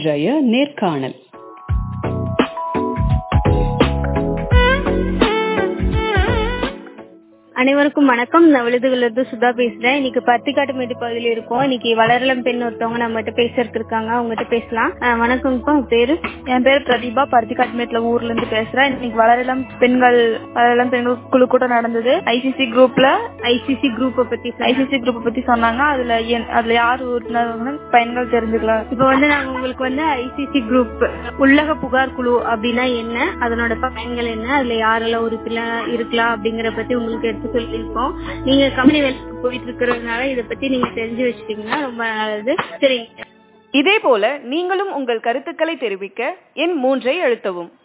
இன்றைய நேர்காணல் அனைவருக்கும் வணக்கம் நான் விழுதுகளிலிருந்து சுதா பேசுறேன் இன்னைக்கு பத்திக்காட்டு மேட்டு பகுதியில் இருக்கோம் இன்னைக்கு வளரலம் பெண் ஒருத்தவங்க நம்மகிட்ட பேசுறதுக்கு இருக்காங்க அவங்ககிட்ட பேசலாம் அஹ் வணக்கம்ப்பா உங்க பேரு என் பேர் பிரதீபா பருத்திக்காட்டுமேட்ல ஊர்ல இருந்து பேசுறேன் இன்னைக்கு வளரலாம் பெண்கள் வளரலாம் பெண்கள் குழு கூட்டம் நடந்தது ஐசிசி குரூப்ல ஐசிசி குரூப்பை பத்தி சொல்லுங்க. ஐசிசி குரூப் பத்தி சொன்னாங்க அதுல என்- அதுல யார் உறுப்பினர்கள் பயன்கள் தெரிஞ்சுக்கலாம் இப்போ வந்து நாங்க உங்களுக்கு வந்து ஐசிசி குரூப் உள்ளக புகார் குழு அப்படின்னா என்ன அதனோட பயன்கள் என்ன அதுல யாரெல்லாம் உறுப்பினர் இருக்கலாம் அப்படிங்கற பத்தி உங்களுக்கு எடுத்து சொல்லியிருக்கோம் நீங்க கம்பெனி வேலைக்கு போயிட்டு இருக்கிறதுனால இதை பத்தி நீங்க தெரிஞ்சு வச்சுட்டீங்கன்னா ரொம்ப நல்லது சரிங்க இதே போல நீங்களும் உங்கள் கருத்துக்களை தெரிவிக்க எண் மூன்றை அழுத்தவும்